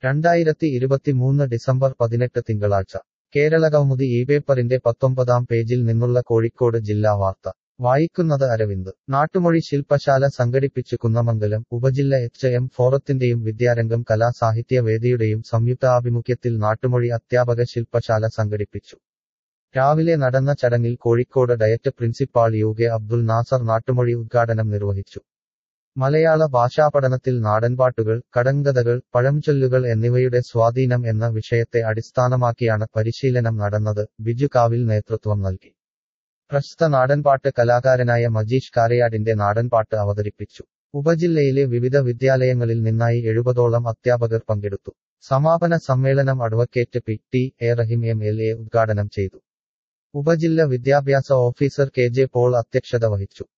രണ്ടായിരത്തി ഇരുപത്തിമൂന്ന് ഡിസംബർ പതിനെട്ട് തിങ്കളാഴ്ച കേരളകൗമുദി ഈ പേപ്പറിന്റെ പത്തൊമ്പതാം പേജിൽ നിന്നുള്ള കോഴിക്കോട് ജില്ലാ വാർത്ത വായിക്കുന്നത് അരവിന്ദ് നാട്ടുമൊഴി ശില്പശാല സംഘടിപ്പിച്ചു കുന്നമംഗലം ഉപജില്ല എച്ച് എം ഫോറത്തിന്റെയും വിദ്യാരംഗം കലാസാഹിത്യ വേദിയുടെയും സംയുക്താഭിമുഖ്യത്തിൽ നാട്ടുമൊഴി അധ്യാപക ശില്പശാല സംഘടിപ്പിച്ചു രാവിലെ നടന്ന ചടങ്ങിൽ Kozhikode diet principal U K Abdul Nasar നാട്ടുമൊഴി ഉദ്ഘാടനം നിർവഹിച്ചു മലയാള ഭാഷാപഠനത്തിൽ നാടൻപാട്ടുകൾ കടങ്കഥകൾ പഴംചൊല്ലുകൾ എന്നിവയുടെ സ്വാധീനം എന്ന വിഷയത്തെ അടിസ്ഥാനമാക്കിയാണ് പരിശീലനം നടന്നത് ബിജു കാവിൽ നേതൃത്വം നൽകി പ്രശസ്ത നാടൻപാട്ട് കലാകാരനായ മജീഷ് കാരയാടിന്റെ നാടൻപാട്ട് അവതരിപ്പിച്ചു ഉപജില്ലയിലെ വിവിധ വിദ്യാലയങ്ങളിൽ നിന്നായി എഴുപതോളം അധ്യാപകർ പങ്കെടുത്തു സമാപന സമ്മേളനം advocate P T A Rahim M L A ഉദ്ഘാടനം ചെയ്തു ഉപജില്ല വിദ്യാഭ്യാസ ഓഫീസർ കെ ജെ പോൾ അധ്യക്ഷത വഹിച്ചു